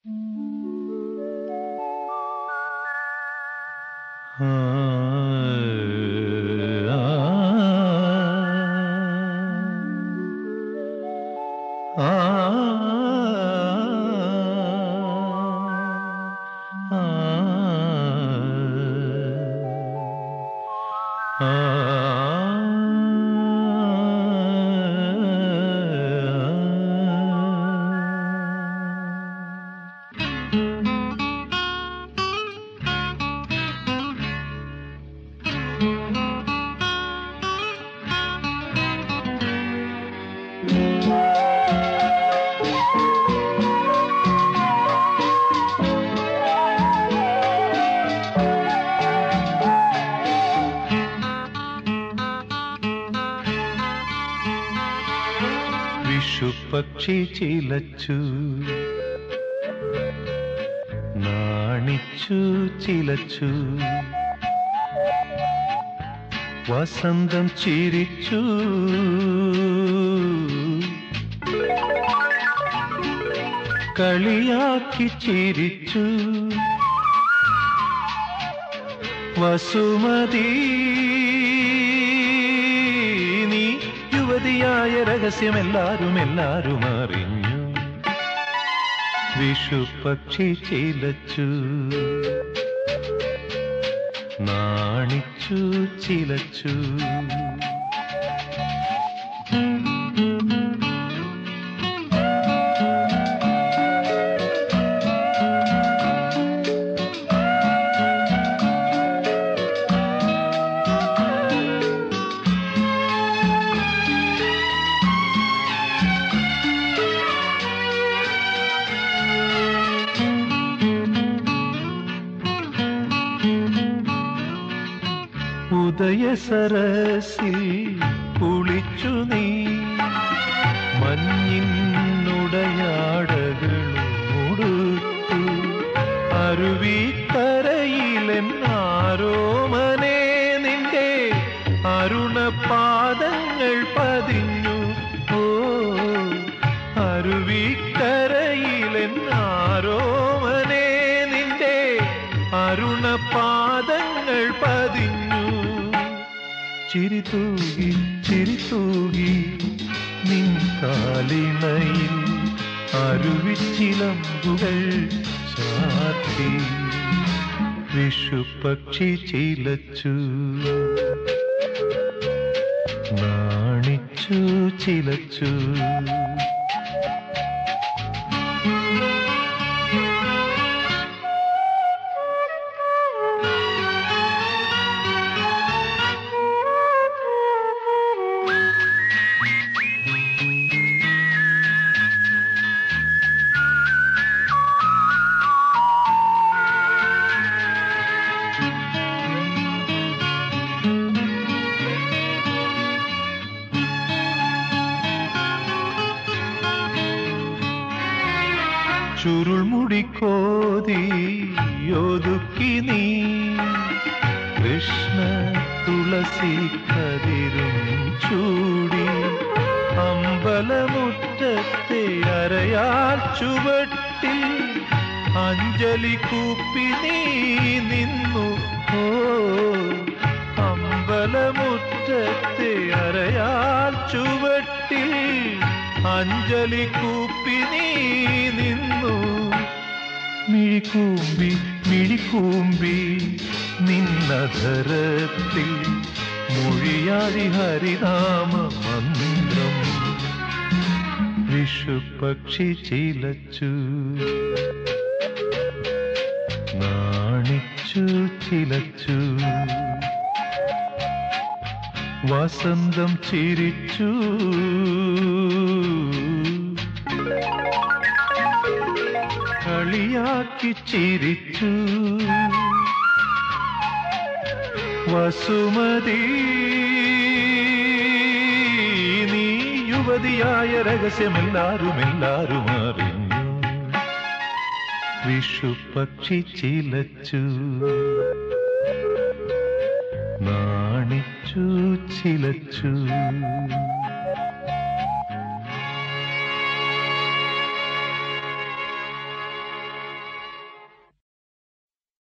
വിഷുപക്ഷി ചിലച്ചു നാണിച്ചു ചിലച്ചു വസന്തം ചിരിച്ചു കളിയാക്കി ചിരിച്ചു വസുമതി നീ യുവതിയായ രഹസ്യം എല്ലാരും എല്ലാരും അറിഞ്ഞു വിഷുപക്ഷി ചിലച്ചു നാണിച്ചു ചിലച്ചു ഉദയ സരസിൽ കുളിച്ചു നീ മഞ്ഞിനുടയാടകളുടുത്തു അരുവിക്കരയിലെന്നാരോമനെ നിന്റെ അരുണപാദങ്ങൾ പതിഞ്ഞു ഓ അരുവിക്കരയിലെന്നാരോമനെ നിന്റെ അരുണപാദങ്ങൾ പതിഞ്ഞു ചിരിതൂകി ചിരിതൂകി നിൻ കാലിണയിൽ അരുവിച്ചിലമ്പുകൾ ചാത്തി വിഷുപക്ഷി ചിലച്ചു നാണിച്ചു ചിലച്ചു ചുരുൾമുടിക്കോതി ഒതുക്കി നീ കൃഷ്ണ തുളസി കതിരും ചൂടി അമ്പലമുറ്റത്തെ അരയാൽ ചുവട്ടിൽ അഞ്ജലി കൂപ്പി നീ നിന്നു ഓ അമ്പലമുറ്റത്തെ അരയാൽ ചുവട്ടിൽ അഞ്ജലി കൂപ്പി നീ നിന്നു മിഴിക്കൂമ്പി മിഴിക്കൂമ്പി നിന്നധരത്തിൽ മൊഴിയാഴി ഹരിനാമ മന്ത്രം വിഷുപക്ഷി ചിലച്ചു നാണിച്ചു ചിലച്ചു വസന്തം ചിരിച്ചു കളിയാക്കി ചിരിച്ചു വസുമതി നീ യുവതിയായ രഹസ്യമെല്ലാരും എല്ലാരും അറിഞ്ഞു വിഷുപക്ഷി ചിലച്ചു നാണിച്ചു ചിലച്ചു